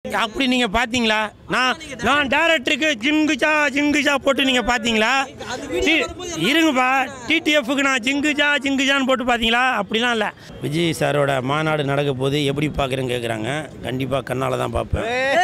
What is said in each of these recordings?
அப்படி நீங்கள் பார்த்தீங்களா நான் நான் டேரக்டருக்கு ஜிங்குஜா ஜிங்குஜா போட்டு நீங்கள் பார்த்தீங்களா டி- இருங்கப்பா டிடிஎஃப்க்கு நான் ஜிங்குஜா ஜிங்குஜான்னு போட்டு பார்த்தீங்களா அப்படிலாம் இல்லை விஜய் சாரோட மாநாடு நடக்க போது எப்படி பார்க்குறேன்னு கேட்குறாங்க கண்டிப்பாக கண்ணால் தான் பார்ப்பேன்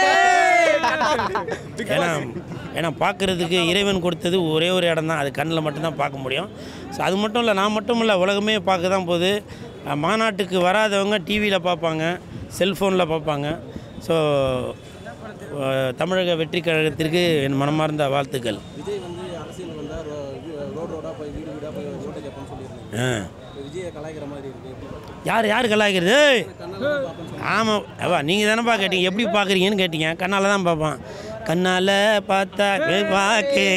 ஏன்னா ஏன்னா பார்க்குறதுக்கு இறைவன் கொடுத்தது ஒரே ஒரு இடம் தான் அது கண்ணில் மட்டும்தான் பார்க்க முடியும் ஸோ அது மட்டும் இல்லை நான் மட்டும் இல்லை உலகமே பார்க்க தான் போகுது அஹ் மாநாட்டுக்கு வராதவங்க டிவியில் பார்ப்பாங்க செல்ஃபோனில் பார்ப்பாங்க ஸோ தமிழக வெற்றி கழகத்திற்கு என் மனமார்ந்த வாழ்த்துக்கள் விஜய் வந்து அரசியல் வந்தால் ரோடு ரோடாக போய் வீடு வீடாக போய் ஓட்டு கேட்பேன்னு சொல்லியிருந்தேன் ஆ இப்போ விஜயை கலாய்க்கிற மாதிரி இருக்கு எப்படி பார்க்குறீங்க? யார் யார் கலாய்க்கிறது ஏய்! கண்ணால தான் பார்ப்பேன்னு சொல்லி ஆமாம் அவா நீங்கள் தானேப்பா கேட்டீங்க எப்படி பார்க்குறீங்கன்னு கேட்டீங்க கண்ணால் தான் பார்ப்பான் கண்ணால் பார்த்தா பாக்கு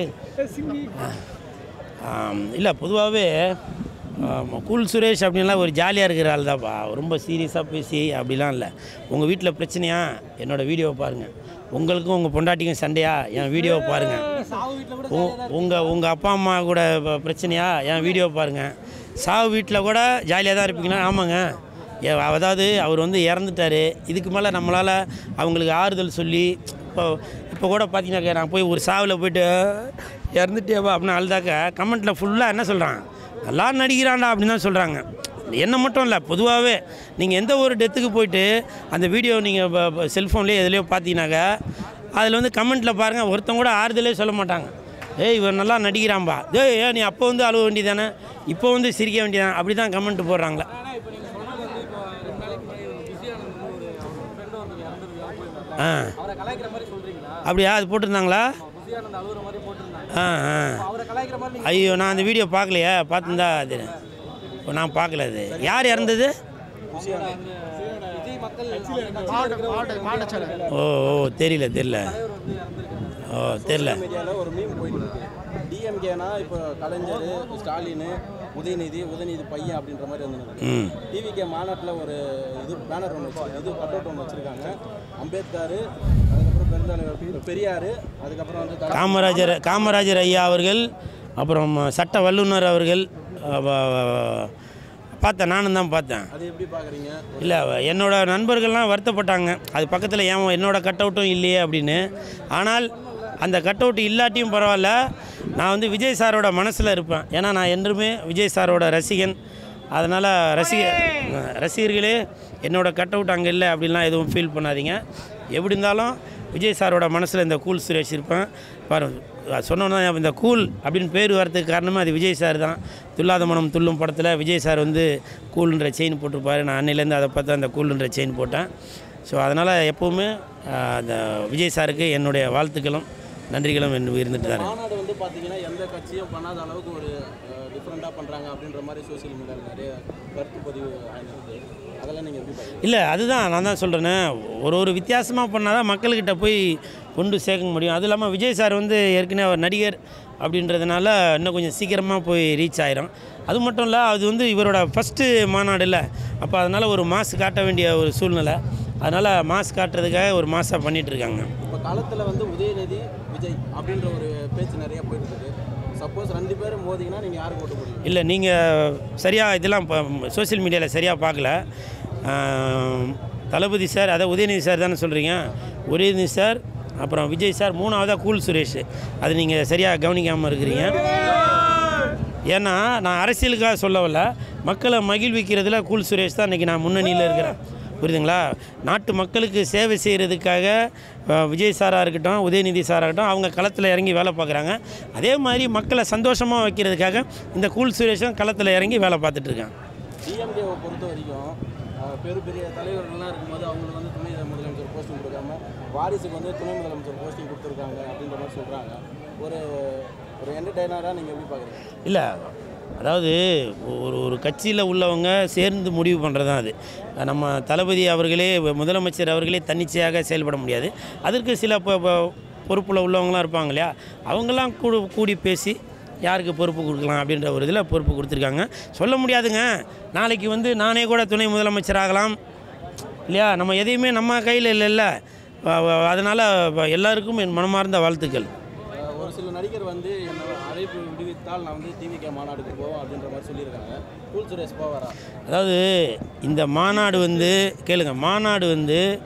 இல்லை பொதுவாகவே கூல் சுரேஷ் அப்படின்லாம் ஒரு ஜாலியாக இருக்கிற ஆள் தான்ப்பா ரொம்ப சீரியஸாக பேசி அப்படிலாம் இல்லை உங்கள் வீட்டில் பிரச்சனையா என்னோடய வீடியோவை பாருங்கள் உங்களுக்கும் உங்கள் பொண்டாட்டிக்கும் சண்டையா என் வீடியோவை பாருங்கள் உங்கள் உங்கள் அப்பா அம்மா கூட ப- பிரச்சனையா என் வீடியோவை பாருங்கள் சாவு வீட்டில் கூட ஜாலியாக தான் இருப்பீங்கன்னா ஆமாங்க ஏ- அதாவது அவர் வந்து இறந்துட்டார் இதுக்கு மேலே நம்மளால் அவங்களுக்கு ஆறுதல் சொல்லி இப்போ இப்போ கூட பார்த்தீங்கன்னாக்கா நான் போய் ஒரு சாவில் போயிட்டு இறந்துட்டேவா அப்படின்னு அழுதாக்க கமெண்ட்டில் ஃபுல்லாக என்ன சொல்கிறான் நல்லா நடிக்கிறான்டா அப்படின்னு தான் சொல்கிறாங்க என்ன மட்டும் இல்லை பொதுவாகவே நீங்கள் எந்த ஒரு டெத்துக்கு போயிட்டு அந்த வீடியோ நீங்கள் செல்ஃபோன்லேயே எதுலேயோ பார்த்தீங்கன்னாக்கா அதில் வந்து கமெண்ட்டில் பாருங்கள் ஒருத்தன் கூட ஆறுதலே சொல்ல மாட்டாங்க ஏய் இவன் நல்லா நடிக்கிறான்பா ஏய் ஏன் நீ அப்போ வந்து அழுவ வேண்டியதானே இப்போ வந்து சிரிக்க வேண்டியதானே அப்படி தான் கமெண்ட் போடுறாங்களே ஆ அவரை கலாய்க்கிற மாதிரி சொல்கிறீங்களா அப்படியா அது போட்டிருந்தாங்களா விஜயானந்த் அழுகுற மாதிரி போட்டிருந்தாங்க ஆ ஆ அவரை கலாய்க்கிற மாதிரி ஐயோ நான் அந்த வீடியோ பார்க்கலையே பார்த்துருந்தா அது ஓ, நான் பார்க்கல அது யார் இறந்தது விஜய் மக்கள் ஓ ஓ தெரியல தெரியல ஓ தெரியல மீடியாவில் ஒரு மீம் போயிட்டு இருக்கு டிஎம்கேனா இப்போ கலைஞர் ஸ்டாலின் உதயநிதி உதயநிதி பையன் அப்படின்ற மாதிரி வந்து ம் டிவிகே மாநாட்டில் ஒரு இது பேனர் ஒன்று வச்சு இது கட் அவுட் ஒன்று வச்சுருக்காங்க அம்பேத்கர் அதுக்கப்புறம் பெருந்தலைவர் பெரியார் அதுக்கப்புறம் வந்து தல- காமராஜர் காமராஜர் ஐயா அவர்கள் அப்புறம் சட்ட வல்லுநர் அவர்கள் அப்ப- பார்த்தேன் நானும் தான் பார்த்தேன் அது எப்படி பார்க்குறீங்க இல்லை என்னோட நண்பர்கள்லாம் வருத்தப்பட்டாங்க அது பக்கத்தில் ஏன் என்னோட கட் அவுட்டும் இல்லையே அப்படின்னு ஆனால் அந்த கட் அவுட் இல்லாட்டியும் பரவாயில்ல நான் வந்து விஜய் சாரோட மனசில் இருப்பேன் ஏன்னா நான் என்றுமே விஜய் சாரோட ரசிகன் அதனால் ரசிக ரசிகர்களே என்னோட கட் அவுட் அங்கே இல்லை அப்படின்லாம் எதுவும் ஃபீல் பண்ணாதீங்க எப்படி இருந்தாலும் விஜய் சாரோட மனசில் இந்த கூல் சுரேஷ் இருப்பேன் பாருங்க சொன்னோன்னா இந்த கூல் அப்படின்னு பேர் வரதுக்கு காரணமே அது விஜய் சார் தான் துல்லாத மனம் துள்ளும் படத்தில் விஜய் சார் வந்து கூல்ன்ற செயின் போட்டிருப்பாரு நான் அன்னையிலேருந்து அதை பார்த்து அந்த கூல்ன்ற செயின் போட்டேன் ஸோ அதனால் எப்போவுமே ஆஹ், அந்த விஜய் சாருக்கு என்னுடைய வாழ்த்துக்களும் நன்றிகளும் என்று இருந்துட்டு தான் இருக்கு. மாநாடு வந்து பார்த்தீங்கன்னா எந்த கட்சியும் பண்ணாத அளவுக்கு ஒரு டிஃப்ரெண்ட்டாக பண்ணுறாங்க அப்படின்ற மாதிரி சோஷியல் மீடியாவில் நிறைய கருத்து பதிவு ஆயிருந்தது அதெல்லாம் நீங்கள் எப்படி பார்க்குறீங்க இல்லை அதுதான் நான் தான் சொல்கிறேனே ஒரு ஒரு வித்தியாசமாக பண்ணால் தான் மக்கள்கிட்ட போய் கொண்டு சேர்க்க முடியும் அது இல்லாமல் விஜய் சார் வந்து ஏற்கனவே அவர் நடிகர் அப்படின்றதுனால இன்னும் கொஞ்சம் சீக்கிரமாக போய் ரீச் ஆயிரும் அது மட்டும் இல்லை அது வந்து இவரோட ஃபஸ்ட்டு மாநாடு இல்லை அப்போ அதனால் ஒரு மாஸ் காட்ட வேண்டிய ஒரு சூழ்நிலை அதனால் மாஸ் காட்டுறதுக்காக ஒரு மாஸாக பண்ணிகிட்ருக்காங்க இப்போ காலத்தில் வந்து உதயநிதி விஜய் அப்படின்ற ஒரு பேச்சு நிறைய போயிட்டு இருக்கு சப்போஸ் ரெண்டு பேரும் மோதிங்கன்னா நீங்கள் யாருக்கு ஓட்டு போடுவீங்க இல்லை நீங்கள் சரியாக இதெல்லாம் இப்போ சோஷியல் மீடியாவில் சரியாக பார்க்கல ஆம், தளபதி சார் அதை உதயநிதி சார் தானே சொல்கிறீங்க உதயநிதி சார் அப்புறம் விஜய் சார் மூணாவதாக கூல் சுரேஷ் அது நீங்கள் சரியாக கவனிக்காமல் இருக்கிறீங்க ஏன்னா நான் அரசியலுக்காக சொல்ல வரல மக்களை மகிழ்விக்கிறதுல கூல் சுரேஷ் தான் இன்றைக்கி நான் முன்னணியில் இருக்கிறேன் புரியுதுங்களா நாட்டு மக்களுக்கு சேவை செய்கிறதுக்காக அஹ், விஜய் சாராக இருக்கட்டும் உதயநிதி சாராக இருக்கட்டும் அவங்க களத்தில் இறங்கி வேலை பார்க்குறாங்க அதே மாதிரி மக்களை சந்தோஷமாக வைக்கிறதுக்காக இந்த கூல் சுரேஷும் களத்தில் இறங்கி வேலை பார்த்துட்டு இருக்காங்க டிஎம்கேவை பொறுத்த வரைக்கும் அஹ், பெரு பெரிய தலைவர்கள்லாம் இருக்கும்போது அவங்களுக்கு வந்து துணை முதலமைச்சர் போஸ்டிங் கொடுக்காம வாரிசுக்கு வந்து துணை முதலமைச்சர் போஸ்டிங் கொடுத்துருக்காங்க அப்படின்ற மாதிரி சொல்கிறாங்க ஒரு ஒரு என்டர்டைனராக நீங்கள் எப்படி பார்க்குறீங்க இல்லை அதாவது ஒரு ஒரு கட்சியில் உள்ளவங்க சேர்ந்து முடிவு பண்ணுறது தான் அது நம்ம தளபதி அவர்களே முதலமைச்சர் அவர்களே தன்னிச்சையாக செயல்பட முடியாது அதற்கு சில பொ- பொ- பொறுப்பில் உள்ளவங்களாம் இருப்பாங்க இல்லையா அவங்கெல்லாம் கூடு கூடி பேசி யாருக்கு பொறுப்பு கொடுக்கலாம் அப்படின்ற ஒரு இதில் பொறுப்பு கொடுத்துருக்காங்க சொல்ல முடியாதுங்க நாளைக்கு வந்து நானே கூட துணை முதலமைச்சர் ஆகலாம் இல்லையா நம்ம எதையுமே நம்ம கையில் இல்லைல்ல அதனால் எல்லாருக்கும் என் மனமார்ந்த வாழ்த்துக்கள் அஹ், ஒரு சில நடிகர் வந்து என்னோட அழைப்பு விடுவித்தால் நான் வந்து டிவிகே மாநாடுக்கு போவோம் அப்படின்ற மாதிரி சொல்லியிருக்காங்க கூல் சுரேஷ் போவாரா அதாவது இந்த மாநாடு வந்து கேளுங்க மாநாடு வந்து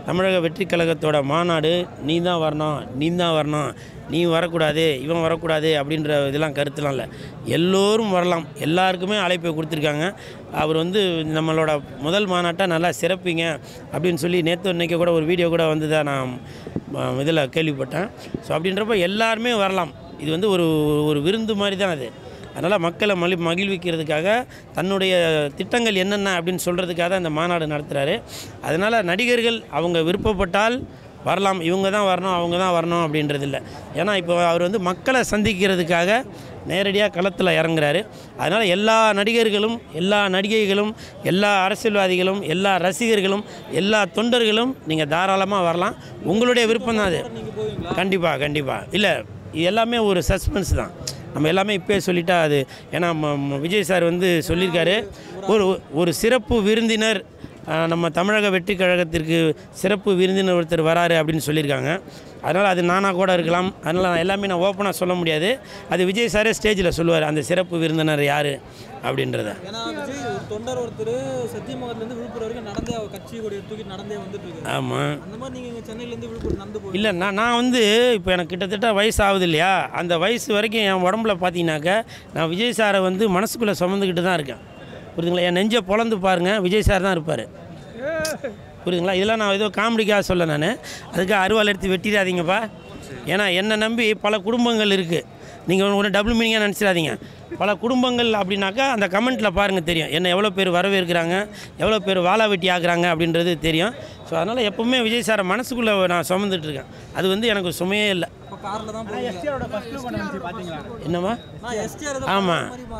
தமிழக வெற்றி கழகத்தோட மாநாடு நீ தான் வரணும் நீ தான் வரணும் நீ வரக்கூடாது இவன் வரக்கூடாது அப்படின்ற இதெல்லாம் கருத்துலாம் இல்லை எல்லோரும் வரலாம் எல்லாருக்குமே அழைப்பை கொடுத்துருக்காங்க அவர் வந்து நம்மளோட முதல் மாநாட்டை நல்லா சிறப்பிங்க அப்படின்னு சொல்லி நேற்று இன்னைக்கு கூட ஒரு வீடியோ கூட வந்து தான் நான் இதில் கேள்விப்பட்டேன் ஸோ அப்படின்றப்ப எல்லாருமே வரலாம் இது வந்து ஒரு ஒரு விருந்து மாதிரி தான் அது அதனால் மக்களை மலி மகிழ்விக்கிறதுக்காக தன்னுடைய திட்டங்கள் என்னென்ன அப்படின்னு சொல்கிறதுக்காக தான் இந்த மாநாடு நடத்துகிறாரு அதனால் நடிகர்கள் அவங்க விருப்பப்பட்டால் வரலாம் இவங்க தான் வரணும் அவங்க தான் வரணும் அப்படின்றது இல்லை ஏன்னா இப்போ அவர் வந்து மக்களை சந்திக்கிறதுக்காக நேரடியாக களத்தில் இறங்குறாரு அதனால் எல்லா நடிகர்களும் எல்லா நடிகைகளும் எல்லா அரசியல்வாதிகளும் எல்லா ரசிகர்களும் எல்லா தொண்டர்களும் நீங்கள் தாராளமாக வரலாம் உங்களுடைய விருப்பம் தான் அது கண்டிப்பாக கண்டிப்பாக இல்லை இது எல்லாமே ஒரு சஸ்பென்ஸ் தான் நம்ம எல்லாமே இப்போயே சொல்லிட்டா அது ஏன்னா ம- ம- விஜய் சார் வந்து சொல்லியிருக்காரு ஒரு ஒரு சிறப்பு விருந்தினர் ஆஹ், நம்ம தமிழக வெற்றி கழகத்திற்கு சிறப்பு விருந்தினர் ஒருத்தர் வராரு அப்படின்னு சொல்லியிருக்காங்க அதனால் அது நானாக கூட இருக்கலாம் அதனால் நான் எல்லாமே நான் ஓப்பனாக சொல்ல முடியாது அது விஜய் சாரே ஸ்டேஜில் சொல்லுவார் அந்த சிறப்பு விருந்தினர் யார் அப்படின்றத ஏன்னா விஜய் ஒரு தொண்டர் ஒருத்தர் சத்தியமங்கலத்துலேருந்து விழுப்புரம் வரைக்கும் நடந்தே அவர் கட்சி கொடியை தூக்கி நடந்தே வந்துட்டு இருக்காரு ஆமாம் அந்த மாதிரி நீங்கள் இங்கே சென்னையிலேருந்து விழுப்புரம் நடந்து போய் இல்லை நான் நான் வந்து இப்போ எனக்கு கிட்டத்தட்ட வயசு ஆகுது இல்லையா அந்த வயசு வரைக்கும் என் உடம்புல பார்த்தீங்கன்னாக்கா நான் விஜய் சாரை வந்து மனசுக்குள்ளே சுமந்துக்கிட்டு தான் இருக்கேன் புரியுதுங்களா என் நெஞ்சை பொழந்து பாருங்கள் விஜய் சார் தான் இருப்பார் புரியுதுங்களா இதெல்லாம் நான் ஏதோ காமெடிக்காக சொல்ல நான் அதுக்கு அருவாள் எடுத்து வெட்டிடாதீங்கப்பா ஏன்னா என்னை நம்பி பல குடும்பங்கள் இருக்குது நீங்கள் ஒன்று டபுள் மீனிங்காக நினச்சிடாதீங்க பல குடும்பங்கள் அப்படின்னாக்கா அந்த கமெண்ட்டில் பாருங்கள் தெரியும் என்ன எவ்வளோ பேர் வரவேற்கிறாங்க எவ்வளோ பேர் வாழா வெட்டி ஆகுறாங்க அப்படின்றது தெரியும் ஸோ அதனால் எப்போவுமே விஜய் சாரை மனசுக்குள்ளே நான் சுமந்துட்டு இருக்கேன் அது வந்து எனக்கு சுமையே இல்லை இப்போ காரில் தான் போவீங்க என்னம்மா நான் எஸ்டிஆர் ஆமா.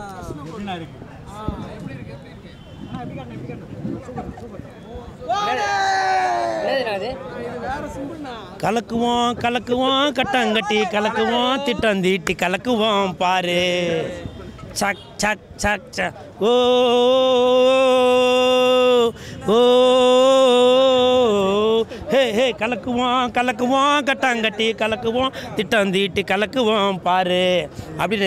கலக்குவோம் கலக்குவோம் கட்டாங்கட்டி கலக்குவோம் திட்டம் தீட்டி கலக்குவோம் பாரு சக் சக் சக் சக் ஓ ஓ ஹே ஹே கலக்குவோம் கலக்குவோம் கட்டாங்கட்டி கலக்குவோம் திட்டம் தீட்டி கலக்குவோம் பாரு அப்படின்னு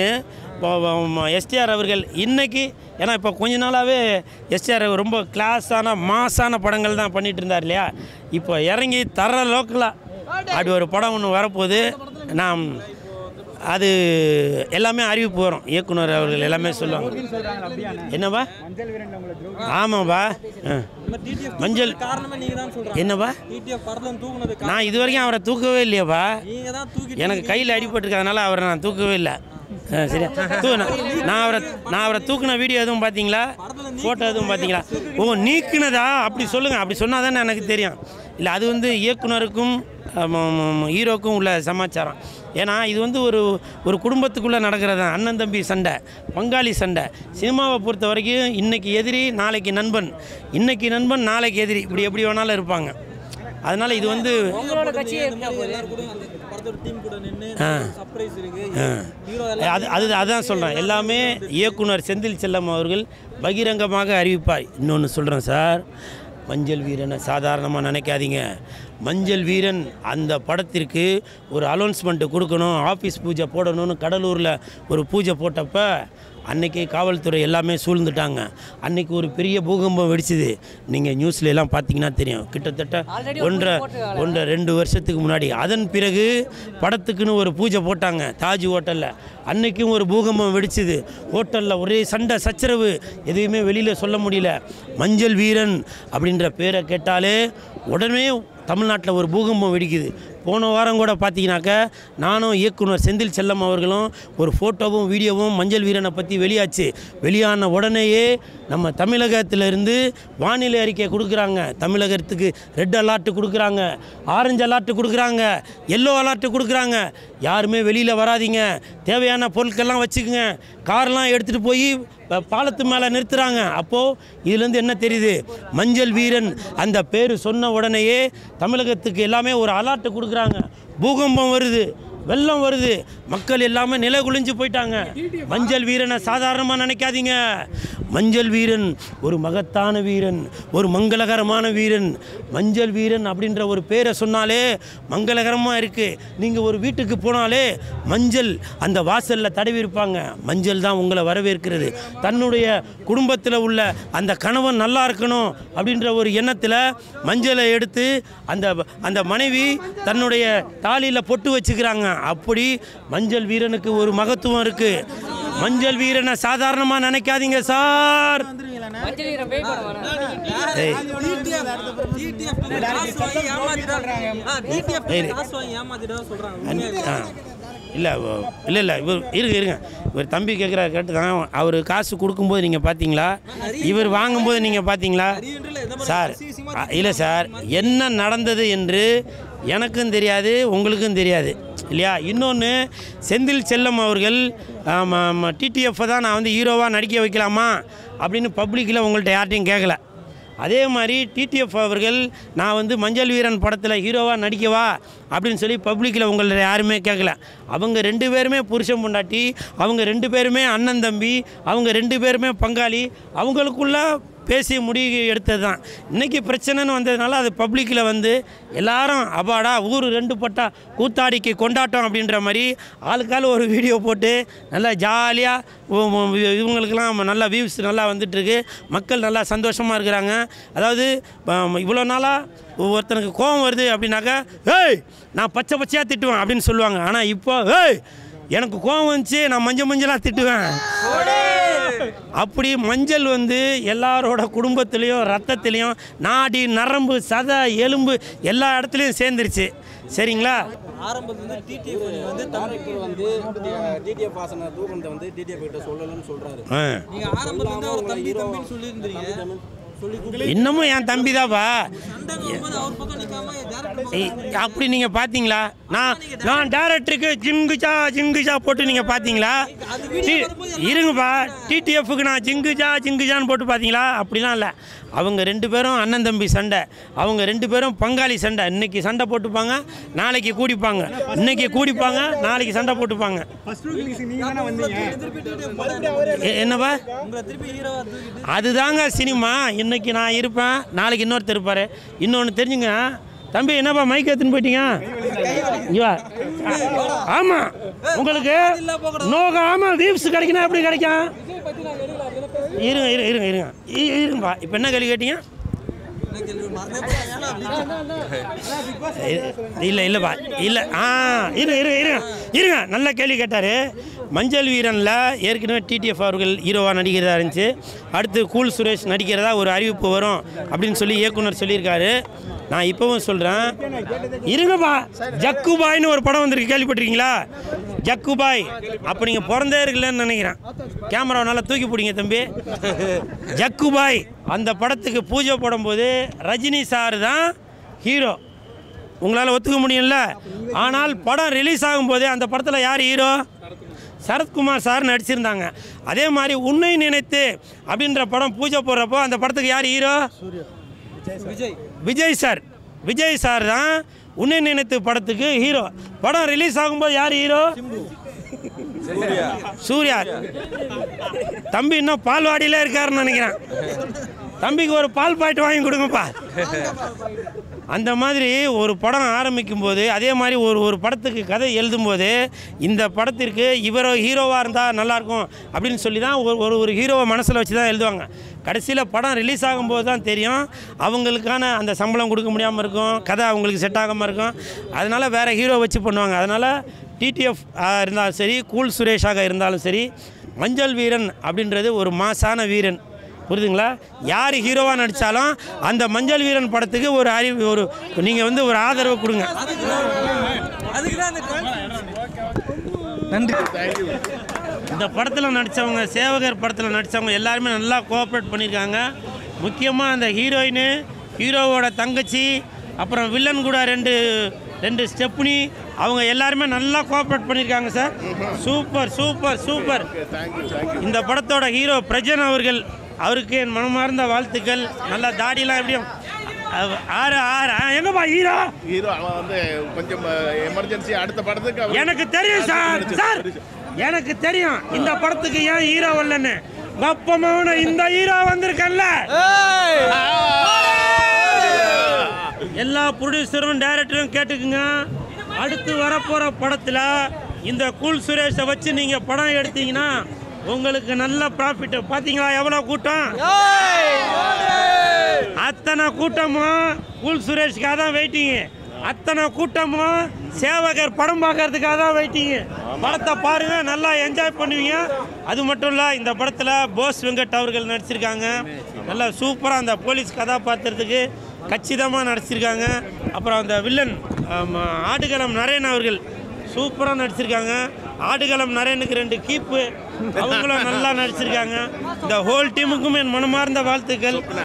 எஸ்டிஆர் அவர்கள் இன்னைக்கு ஏன்னா இப்போ கொஞ்ச நாளாகவே எஸ்டிஆர் ரொம்ப கிளாஸான மாஸான படங்கள் தான் பண்ணிட்டு இருந்தார் இல்லையா இப்போ இறங்கி தர லோக்கலாக அப்படி ஒரு படம் ஒன்று வரப்போகுது நாம் அது எல்லாமே அறிவிப்பு வரும் இயக்குனர் அவர்கள் எல்லாமே சொல்லுவாங்க என்னப்பா ஆமாப்பா ஆ. டிடிஎஃப் மஞ்சள் காரணமே நீங்கள் தான் சொல்கிறாங்க என்னப்பா டிடிஎஃப் படத்தில் தூக்குனது நான் இது வரைக்கும் அவரை தூக்கவே இல்லையாப்பா நீங்கள் தான் தூக்கி எனக்கு கையில் அடிபட்டிருக்கறதுனால அவரை நான் தூக்கவே இல்லை ஆ, சரியா தூ நான் நான் அவரை நான் அவரை தூக்குன வீடியோ எதுவும் பார்த்தீங்களா ஃபோட்டோ எதுவும் பார்த்தீங்களா ஓ நீக்குனதா அப்படி சொல்லுங்கள் அப்படி சொன்னால் தானே எனக்கு தெரியும் இல்லை அது வந்து இயக்குனருக்கும் ஆம், ஆம், ஆம், ஹீரோக்கும் உள்ள சமாச்சாரம் ஏன்னா இது வந்து ஒரு ஒரு குடும்பத்துக்குள்ளே நடக்கிறது தான் அண்ணன் தம்பி சண்டை பங்காளி சண்டை சினிமாவை பொறுத்த வரைக்கும் இன்னைக்கு எதிரி நாளைக்கு நண்பன் இன்னைக்கு நண்பன் நாளைக்கு எதிரி இப்படி எப்படி வேணாலும் இருப்பாங்க அதனால் இது வந்து உங்களோட கட்சி எல்லாரும் கூட அந்த படத்தோட டீம் கூட நின்று சர்ப்ரைஸ் இருக்கு ஹீரோ அது அது அதுதான் சொல்கிறேன் எல்லாமே இயக்குனர் செந்தில் செல்லம் அவர்கள் பகிரங்கமாக அறிவிப்பார் இன்னொன்று சொல்கிறேன் சார் மஞ்சள் வீரனை சாதாரணமாக நினைக்காதீங்க மஞ்சள் வீரன் அந்த படத்திற்கு ஒரு அலௌன்ஸ்மெண்ட்டு கொடுக்கணும் ஆஃபீஸ் பூஜை போடணும்னு கடலூரில் ஒரு பூஜை போட்டப்ப அன்னைக்கு காவல்துறை எல்லாமே சூழ்ந்துட்டாங்க அன்னைக்கு ஒரு பெரிய பூகம்பம் வெடிச்சுது நீங்கள் நியூஸ்ல எல்லாம் பார்த்தீங்கன்னா தெரியும் கிட்டத்தட்ட ஒன்றரை ஒன்றரை ரெண்டு வருஷத்துக்கு முன்னாடி அதன் பிறகு படத்துக்குன்னு ஒரு பூஜை போட்டாங்க தாஜ் ஹோட்டலில் அன்னைக்கும் ஒரு பூகம்பம் வெடிச்சுது ஹோட்டலில் ஒரே சண்டை சச்சரவு எதையுமே வெளியில் சொல்ல முடியல மஞ்சள் வீரன் அப்படின்ற பேரை கேட்டாலே உடனே தமிழ்நாட்டில் ஒரு பூகம்பம் வெடிக்குது போன வாரம் கூட பார்த்தீங்கன்னாக்க நானும் இயக்குனர் செந்தில் செல்லம் அவர்களும் ஒரு ஃபோட்டோவும் வீடியோவும் மஞ்சள் வீரனை பற்றி வெளியாச்சு வெளியான உடனேயே நம்ம தமிழகத்திலிருந்து வானிலை அறிக்கை கொடுக்குறாங்க தமிழகத்துக்கு ரெட் அலர்ட் கொடுக்குறாங்க ஆரஞ்சு அலர்ட் கொடுக்குறாங்க எல்லோ அலர்ட் கொடுக்குறாங்க யாருமே வெளியில் வராதீங்க தேவையான பொருட்கள்லாம் வச்சுக்கோங்க கார்லாம் எடுத்துகிட்டு போய் ப- பாலத்து மேலே நிறுத்துகிறாங்க அப்போது இதுலேருந்து என்ன தெரியுது மஞ்சள் வீரன் அந்த பேர் சொன்ன உடனேயே தமிழகத்துக்கு எல்லாமே ஒரு அலர்ட் கொடுக்குறாங்க பூகம்பம் வருது வெள்ளம் வருது மக்கள் எல்லாமே நிலை குளிஞ்சு போயிட்டாங்க மஞ்சள் வீரனை சாதாரணமாக நினைக்காதீங்க மஞ்சள் வீரன் ஒரு மகத்தான வீரன் ஒரு மங்களகரமான வீரன் மஞ்சள் வீரன் அப்படின்ற ஒரு பேரை சொன்னாலே மங்களகரமாக இருக்குது நீங்கள் ஒரு வீட்டுக்கு போனாலே மஞ்சள் அந்த வாசலில் தடவி இருப்பாங்க மஞ்சள் தான் உங்களை வரவேற்கிறது தன்னுடைய குடும்பத்தில் உள்ள அந்த கணவன் நல்லா இருக்கணும் அப்படின்ற ஒரு எண்ணத்தில் மஞ்சளை எடுத்து அந்த அந்த மனைவி தன்னுடைய தாலியில் பொட்டு வச்சுக்கிறாங்க அப்படி மஞ்சள் வீரனுக்கு ஒரு மகத்துவம் இருக்குது மஞ்சள் வீரனை சாதாரணமாக நினைக்காதீங்க சார் ஏய் ஆ இல்லை இல்லை இல்லை இவர் இருங்க இருங்க இவர் தம்பி கேட்குறாரு கேட்டு தான் அவர் காசு கொடுக்கும்போது நீங்கள் பார்த்தீங்களா இவர் வாங்கும்போது நீங்கள் பார்த்தீங்களா சார் அ, இல்லை சார் என்ன நடந்தது என்று எனக்கும் தெரியாது உங்களுக்கும் தெரியாது இல்லையா இன்னொன்று செந்தில் செல்லம் அவர்கள் டிடிஎஃப்பை தான் நான் வந்து ஹீரோவாக நடிக்க வைக்கலாமா அப்படின்னு பப்ளிக்கில் உங்கள்கிட்ட யார்ட்டையும் கேட்கல அதே மாதிரி டிடிஎஃப் அவர்கள் நான் வந்து மஞ்சள் வீரன் படத்தில் ஹீரோவாக நடிக்கவா அப்படின்னு சொல்லி பப்ளிக்கில் உங்களை யாருமே கேட்கல அவங்க ரெண்டு பேருமே புருஷன் பொண்டாட்டி அவங்க ரெண்டு பேருமே அண்ணன் தம்பி அவங்க ரெண்டு பேருமே பங்காளி அவங்களுக்குள்ள பேசி முடிவு எடுத்தது தான் இன்றைக்கி பிரச்சனைன்னு வந்ததுனால அது பப்ளிக்கில் வந்து எல்லாரும் அப்பாடா ஊர் ரெண்டு பட்டா கூத்தாடிக்கு கொண்டாட்டம் அப்படின்ற மாதிரி ஆளுக்கால் ஒரு வீடியோ போட்டு நல்லா ஜாலியாக இவங்களுக்கெல்லாம் நல்லா வியூஸ் நல்லா வந்துட்டுருக்கு மக்கள் நல்லா சந்தோஷமாக இருக்கிறாங்க அதாவது ஆம், இவ்வளோ நாளாக ஒருத்தனுக்கு கோபம் வருது அப்படின்னாக்கா ஏய் நான் பச்சை பச்சையாக திட்டுவேன் அப்படின்னு சொல்லுவாங்க ஆனால் இப்போ ஏய் எனக்கு கோபம் வந்துச்சு நான் மஞ்சள் மஞ்சளாக திட்டுவேன் அப்படி மஞ்சள் வந்து எல்லாரோட குடும்பத்துலேயும் ரத்தத்துலேயும் நாடி நரம்பு சதை எலும்பு எல்லா இடத்துலையும் சேர்ந்துருச்சு சரிங்களா ஆரம்பத்துல இருந்து டிடிஎஃப் வந்து தமிழ் டேரக்டர் வந்து டிடிஎஃப் வாசனை தூக்கத்தை வந்து டிடிஎஃப் கிட்ட சொல்லலன்னு சொல்றாரு ஆ நீங்க ஆரம்பத்துல இருந்து அவர் தம்பி தம்பின்னு சொல்லியிருந்தீங்க சொல்லி கூப்பிட்டு இன்னமும் என் தம்பி தான்ப்பா சண்டைன்னு வரும்போது அவர் பக்கம் நிக்காம டேரக்டர் ஏய், அப்படி நீங்கள் பார்த்தீங்களா நான் நான் டேரக்டருக்கு ஜிங்குஜா ஜிங்குஜா போட்டு நீங்கள் பார்த்தீங்களா டி- இருங்கப்பா டிடிஎஃப்க்கு நான் ஜிங்குஜா ஜிங்குஜான்னு போட்டு பார்த்தீங்களா அப்படிலாம் இல்லை அவங்க ரெண்டு பேரும் அண்ணன் தம்பி சண்டை அவங்க ரெண்டு பேரும் பங்காளி சண்டை இன்னைக்கு சண்டை போட்டுப்பாங்க நாளைக்கு கூடிப்பாங்க இன்னைக்கு கூடிப்பாங்க நாளைக்கு சண்டை போட்டுப்பாங்க எ- என்னப்பா உங்களை திருப்பி ஹீரோவா தூக்கிட்டு அதுதாங்க சினிமா இன்னைக்கு நான் இருப்பேன் நாளைக்கு இன்னொருத்தர் இருப்பார் இன்னொன்று தெரிஞ்சுங்க தம்பி என்னப்பா மைக் எடுத்துன்னு போயிட்டீங்க இங்க வா. ஆமாம் உங்களுக்கு நோகாம வீவ்ஸ் கிடைக்கணும் எப்படி கிடைக்கும் இருங்க இருங்க இருங்க இருங்க இ- இருங்கப்பா இப்போ என்ன கேள்வி கேட்டீங்க எனக்கு இது மறந்தே போறாங்க இல்லை இல்லைப்பா இல்லை ஆ இருங்க இருங்க இருங்க இருங்க நல்ல கேள்வி கேட்டார் மஞ்சள் வீரனில் ஏற்கனவே டிடிஎஃப் அவர்கள் ஹீரோவாக நடிக்கிறதா இருந்துச்சு அடுத்து கூல் சுரேஷ் நடிக்கிறதா ஒரு அறிவிப்பு வரும் அப்படின்னு சொல்லி இயக்குனர் சொல்லியிருக்காரு நான் இப்போவும் சொல்கிறேன் இருங்கப்பா ஜக்குபாய்னு ஒரு படம் வந்திருக்கு கேள்விப்பட்டிருக்கீங்களா ஜக்குபாய் அப்போ நீங்கள் பிறந்தே இருக்கலன்னு நினைக்கிறேன் கேமராவை நல்லா தூக்கி பிடிங்க தம்பி ஜக்குபாய் அந்த படத்துக்கு பூஜை போடும்போது ரஜினி சார் தான் ஹீரோ உங்களால் ஒத்துக்க முடியும்ல ஆனால் படம் ரிலீஸ் ஆகும்போதே அந்த படத்தில் யார் ஹீரோ சரத்குமார் சார் நடிச்சிருந்தாங்க அதே மாதிரி உன்னை நினைத்து அப்படின்ற படம் பூஜை போடுறப்போ அந்த படத்துக்கு யார் hero Vijay Vijay sir Vijay sir தான் உன்னை நினைத்து படத்துக்கு ஹீரோ படம் ரிலீஸ் ஆகும்போது யார் ஹீரோ சூர்யா தம்பி இன்னும் பால்வாடியில இருக்காருன்னு நினைக்கிறேன் தம்பிக்கு ஒரு பால் பாயிண்ட் வாங்கி கொடுங்கப்பா அந்த மாதிரி ஒரு படம் ஆரம்பிக்கும் போது அதே மாதிரி ஒரு ஒரு படத்துக்கு கதை எழுதும்போது இந்த படத்திற்கு இவரோ ஹீரோவாக இருந்தால் நல்லாயிருக்கும் அப்படின்னு சொல்லி தான் ஒரு ஒரு ஒரு ஹீரோவை மனசில் வச்சு தான் எழுதுவாங்க கடைசியில் படம் ரிலீஸ் ஆகும்போது தான் தெரியும் அவங்களுக்கான அந்த சம்பளம் கொடுக்க முடியாமல் இருக்கும் கதை அவங்களுக்கு செட் ஆகாமல் இருக்கும் அதனால் வேறு ஹீரோ வச்சு பண்ணுவாங்க அதனால் டிடிஎஃப் இருந்தாலும் சரி கூல் சுரேஷாக இருந்தாலும் சரி மஞ்சள் வீரன் அப்படின்றது ஒரு மாசான வீரன் புரியுதுங்களா யார் ஹீரோவாக நடித்தாலும் அந்த மஞ்சள் வீரன் படத்துக்கு ஒரு அறிவு ஒரு நீங்கள் வந்து ஒரு ஆதரவு கொடுங்க அதுக்கு தான் அந்த நன்றி இந்த படத்தில் நடித்தவங்க சேவகர் படத்தில் நடித்தவங்க எல்லாருமே நல்லா கோஆப்ரேட் பண்ணியிருக்காங்க முக்கியமாக அந்த ஹீரோயின் ஹீரோவோட தங்கச்சி அப்புறம் வில்லன் கூட ரெண்டு ரெண்டு ஸ்டெப்னி அவங்க எல்லாருமே நல்லா கோஆப்ரேட் பண்ணியிருக்காங்க சார் சூப்பர் சூப்பர் சூப்பர் இந்த படத்தோட ஹீரோ பிரஜன் அவர்கள் அவருக்கு என் மனமார்ந்த வாழ்த்துக்கள் நல்லா தாடியெல்லாம் எப்படியும் அவ- ஆறு ஆறு ஆ, எங்கப்பா ஹீரோ ஹீரோ அவன் வந்து கொஞ்சம் எமர்ஜென்சி அடுத்த படத்துக்கு அவர் எனக்கு தெரியும் சார் சார் எனக்கு தெரியும் இந்த படத்துக்கு ஏன் ஹீரோ வரலன்னு கப்பமான இந்த ஹீரோ வந்திருக்கல்ல எல்லா ப்ரொடியூசரும் டைரக்டரும் கேட்டுக்குங்க அடுத்து வரப்போற படத்துல இந்த கூல் சுரேஷை வச்சு நீங்க படம் எடுத்தீங்கன்னா உங்களுக்கு நல்ல ப்ராஃபிட் பாத்தீங்களா எவ்வளவு கூட்டம் அத்தனை கூட்டமும் கூல் சுரேஷ்காக தான் வெயிட்டிங்கு அத்தனை கூட்டமும் சேவகர் படம் பார்க்கறதுக்காக தான் வெயிட்டிங்கு படத்தை பாருங்க நல்லா என்ஜாய் பண்ணுவீங்க அது மட்டும் இல்லை இந்த படத்தில் போஸ் வெங்கட் அவர்கள் நடிச்சிருக்காங்க நல்லா சூப்பராக அந்த போலீஸ் கதாபாத்திரத்துக்கு கச்சிதமாக நடிச்சிருக்காங்க அப்புறம் அந்த வில்லன் ஆமா, ஆடுகளம் நரேன் அவர்கள் சூப்பராக நடிச்சிருக்காங்க ஆடுகளம் நரேனுக்கு ரெண்டு கீப்பு அவங்களும் நல்லா நடிச்சிருக்காங்க இந்த ஹோல் டீமுக்கும் என் மனமார்ந்த வாழ்த்துக்கள்